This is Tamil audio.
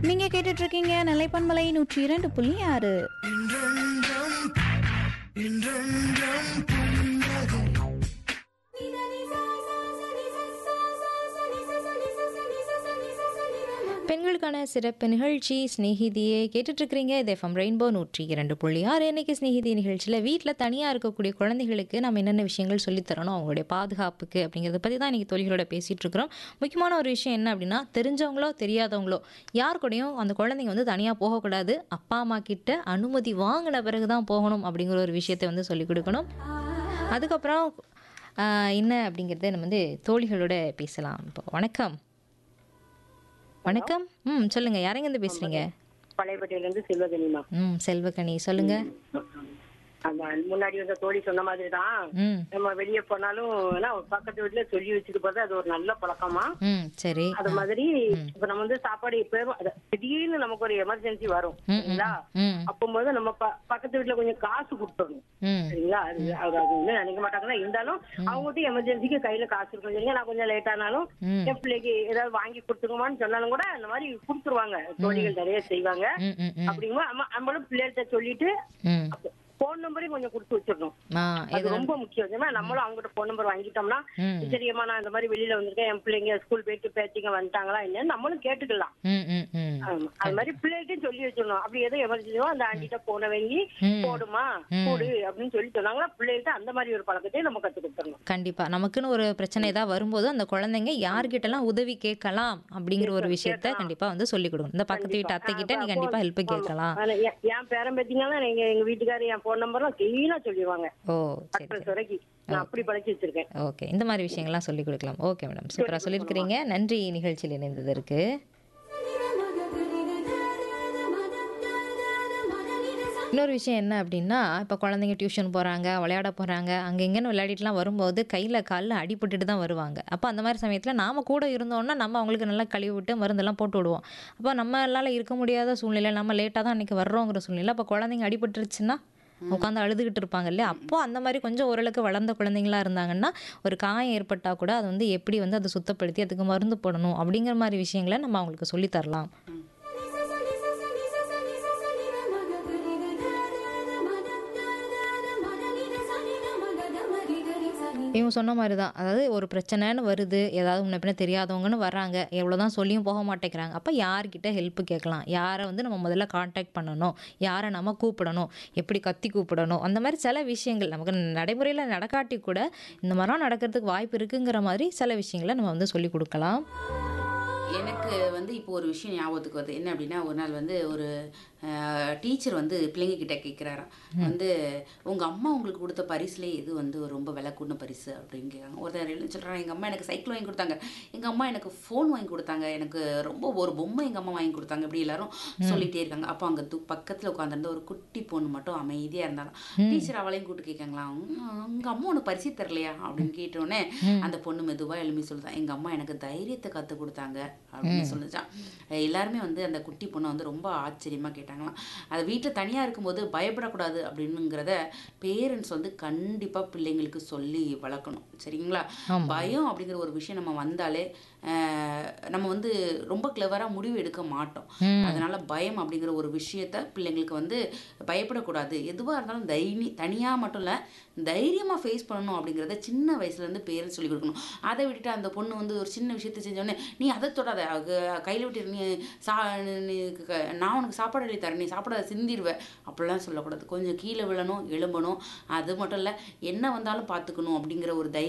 நீங்க கேட்டுட்டு இருக்கீங்க நிலைப்பன்மலை நூற்றி இரண்டு புள்ளி ஆறு பெண்களுக்கான சிறப்பு நிகழ்ச்சி ஸ்நேகிதியை கேட்டுட்ருக்கிறீங்க இது எஃப்எம் ரெயின்போ நூற்றி இரண்டு புள்ளி ஆறு இன்னைக்கு ஸ்நேகிதி நிகழ்ச்சியில் வீட்டில் தனியாக இருக்கக்கூடிய குழந்தைகளுக்கு நம்ம என்னென்ன விஷயங்கள் சொல்லித் தரணும் அவங்களுடைய பாதுகாப்புக்கு அப்படிங்கிறத பற்றி தான் இன்றைக்கி தொழில்களோட பேசிகிட்டு இருக்கிறோம் முக்கியமான ஒரு விஷயம் என்ன அப்படின்னா தெரிஞ்சவங்களோ தெரியாதவங்களோ யார் கூடயும் அந்த குழந்தைங்க வந்து தனியாக போகக்கூடாது அப்பா அம்மா கிட்ட அனுமதி வாங்கின பிறகு தான் போகணும் அப்படிங்கிற ஒரு விஷயத்தை வந்து சொல்லிக் கொடுக்கணும் அதுக்கப்புறம் ஆஹ், என்ன அப்படிங்கிறத நம்ம வந்து தோழிகளோட பேசலாம் இப்போ வணக்கம் வணக்கம் ம் சொல்லுங்க யாரெங்க இருந்து பேசுறீங்க பழையப்பட்டியில இருந்து செல்வகனிமா ம் செல்வகனி சொல்லுங்க ஆமா முன்னாடி வந்த தோழி சொன்ன மாதிரி தான் ம் நம்ம வெளிய போனாலும் ஏன்னா பக்கத்து வீட்டுல சொல்லி வச்சுட்டு போறது அது ஒரு நல்ல பழக்கமா ம் சரி அது மாதிரி இப்ப நம்ம வந்து சாப்பாடு எப்ப திடீர்னு நமக்கு ஒரு எமர்ஜென்சி வரும் சரிங்களா ம் அப்போது நம்ம ப- பக்கத்து வீட்டுல கொஞ்சம் காசு கொடுத்துடணும் ம் சரிங்களா அது அது அது வந்து நினைக்க மாட்டாங்கன்னா இருந்தாலும் அவங்ககிட்ட எமர்ஜென்சிக்கு கையில காசு இருக்கும் சரிங்க நான் கொஞ்சம் லேட் ஆனாலும் ம். என் பிள்ளைக்கு ஏதாவது வாங்கி கொடுத்துருமான்னு சொன்னாலும் கூட அந்த மாதிரி கொடுத்துருவாங்க தோழிகள் நிறைய செய்வாங்க ம் ம் ம் அப்படிங்கும்போது நம்ம நம்மளும் பிள்ளைகிட்ட சொல்லிட்டு ம் போன் நம்பரையும் கொஞ்சம் கொடுத்து வச்சிடணும் ஆ அது எது ரொம்ப முக்கியம் ஏன்னா நம்மளும் அவங்ககிட்ட போன் நம்பர் வாங்கிட்டோம்னா ம் சரிம்மா நான் இந்த மாதிரி வெளியில வந்திருக்கேன் என் பிள்ளைங்க ஸ்கூல் போயிட்டு பேத்திங்க வந்துட்டாங்களா என்னன்னு நம்மளும் கேட்டுக்கலாம் ம் ம் ம் ஆமா. அது மாதிரி பிள்ளைகிட்டையும் சொல்லி வச்சிடணும் அப்படி எதுவும் எமர்ஜென்சியோ அந்த ஆண்டிட்ட போன வாங்கி ம். போடுமா போடு அப்படின்னு சொல்லி சொன்னாங்களா பிள்ளைகிட்ட அந்த மாதிரி ஒரு பழக்கத்தையும் நம்ம கத்து கொடுத்துடணும் கண்டிப்பா நமக்குன்னு ஒரு பிரச்சனை ஏதாவது வரும்போது அந்த குழந்தைங்க யார்கிட்டலாம் உதவி கேட்கலாம் அப்படிங்கிற ஒரு விஷயத்த கண்டிப்பா வந்து சொல்லிக் கொடுக்கணும் இந்த பக்கத்து வீட்டு அத்தை கிட்ட நீ கண்டிப்பா ஹெல்ப் கேட்கலாம் ஆனா, என் என் பேரன் பேத்திங்கன்னா எங்க எங்க வீட்டுக்காரர் என் போன் நம்பர்லாம் கிளீனா சொல்லிடுவாங்க ஓ சரி பத்து வரைக்கும் நான் அப்படி பழக்கி வச்சிருக்கேன் ஓகே இந்த மாதிரி விஷயங்கள்லாம் சொல்லிக் கொடுக்கலாம் ஓகே மேடம் சூப்பராக சொல்லியிருக்கிறீங்க நன்றி நிகழ்ச்சியில் இணைந்ததற்கு இன்னொரு விஷயம் என்ன அப்படின்னா இப்போ குழந்தைங்க டியூஷன் போகிறாங்க விளையாட போகிறாங்க அங்கே இங்கேன்னு விளையாடிட்டுலாம் வரும்போது கையில் காலில் அடிபட்டுட்டு தான் வருவாங்க அப்போ அந்த மாதிரி சமயத்தில் நாம் கூட இருந்தோம்னா நம்ம அவங்களுக்கு நல்லா கழுவி விட்டு மருந்தெல்லாம் போட்டு விடுவோம் அப்போ நம்மளால் இருக்க முடியாத சூழ்நிலை நம்ம லேட்டாக தான் அன்றைக்கி வர்றோங்கிற சூழ்நிலை அப்போ குழந்தைங்க அடிபட்டுருச்சுன்னா உட்காந்து அழுதுகிட்டு இருப்பாங்க இல்லையா அப்போ அந்த மாதிரி கொஞ்சம் ஓரளவுக்கு வளர்ந்த குழந்தைங்களா இருந்தாங்கன்னா ஒரு காயம் ஏற்பட்டால் கூட அது வந்து எப்படி வந்து அதை சுத்தப்படுத்தி அதுக்கு மருந்து போடணும் அப்படிங்கிற மாதிரி விஷயங்களை நம்ம அவங்களுக்கு சொல்லித் தரலாம் இவங்க சொன்ன மாதிரி தான் அதாவது ஒரு பிரச்சனைன்னு வருது ஏதாவது முன்ன பின்ன தெரியாதவங்கன்னு வர்றாங்க எவ்வளோ தான் சொல்லியும் போக மாட்டேங்கிறாங்க அப்போ யார்கிட்ட ஹெல்ப் கேட்கலாம் யாரை வந்து நம்ம முதல்ல காண்டாக்ட் பண்ணணும் யாரை நம்ம கூப்பிடணும் எப்படி கத்தி கூப்பிடணும் அந்த மாதிரி சில விஷயங்கள் நமக்கு நடைமுறையில் நடக்காட்டி கூட இந்த மாதிரிலாம் நடக்கிறதுக்கு வாய்ப்பு இருக்குங்கிற மாதிரி சில விஷயங்களை நம்ம வந்து சொல்லி கொடுக்கலாம் எனக்கு வந்து இப்போ ஒரு விஷயம் ஞாபகத்துக்கு வருது என்ன அப்படின்னா ஒரு நாள் வந்து ஒரு டீச்சர் வந்து பிள்ளைங்க கிட்ட கேட்குறாராம் வந்து உங்கள் அம்மா உங்களுக்கு கொடுத்த பரிசுலேயே இது வந்து ரொம்ப விலை கூடின பரிசு அப்படின்னு கேட்குறாங்க ஒருத்தர் என்ன சொல்கிறாங்க எங்கள் அம்மா எனக்கு சைக்கிள் வாங்கி கொடுத்தாங்க எங்கள் அம்மா எனக்கு ஃபோன் வாங்கி கொடுத்தாங்க எனக்கு ரொம்ப ஒரு பொம்மை எங்கள் அம்மா வாங்கி கொடுத்தாங்க இப்படி எல்லாரும் சொல்லிட்டே இருக்காங்க அப்போ அங்கே து பக்கத்தில் உட்காந்துருந்த ஒரு குட்டி பொண்ணு மட்டும் அமைதியாக இருந்தாலும் டீச்சர் அவளையும் கூப்பிட்டு கேட்காங்களா உங்கள் அம்மா உனக்கு பரிசு தரலையா அப்படின்னு கேட்டோடனே அந்த பொண்ணு மெதுவாக எழுப்பி சொல்லுதான் எங்கள் அம்மா எனக்கு தைரியத்தை கற்றுக் கொடுத்தாங்க அப்படின்னு சொல்லுச்சான் எல்லாருமே வந்து அந்த குட்டி பொண்ணை வந்து ரொம்ப ஆச்சரியமாக கேட்டாங்களாம் அது வீட்டில் தனியாக இருக்கும்போது பயப்படக்கூடாது அப்படின்னுங்கிறத பேரண்ட்ஸ் வந்து கண்டிப்பாக பிள்ளைங்களுக்கு சொல்லி வளர்க்கணும் சரிங்களா பயம் அப்படிங்கிற ஒரு விஷயம் நம்ம வந்தாலே ஆஹ், நம்ம வந்து ரொம்ப கிளவராக முடிவு எடுக்க மாட்டோம் அதனால பயம் அப்படிங்கிற ஒரு விஷயத்த பிள்ளைங்களுக்கு வந்து பயப்படக்கூடாது எதுவாக இருந்தாலும் தைரி தனியாக மட்டும் இல்லை தைரியமாக ஃபேஸ் பண்ணணும் அப்படிங்கிறத சின்ன வயசுலேருந்து பேரண்ட்ஸ் சொல்லி கொடுக்கணும் அதை விட்டுட்டு அந்த பொண்ணு வந்து ஒரு சின்ன விஷயத்த செஞ்சோடனே நீ அதை தொடாத அக- கையில் விட்டு நீ சா நீ க- நான் உனக்கு சாப்பாடு எழுதி தரேன் நீ சாப்பிடாத சிந்திருவேன் அப்படிலாம் சொல்லக்கூடாது கொஞ்சம் கீழே விழணும் எழும்பணும் அது மட்டும் இல்லை என்ன வந்தாலும் பார்த்துக்கணும் அப்படிங்கிற ஒரு தைரியம்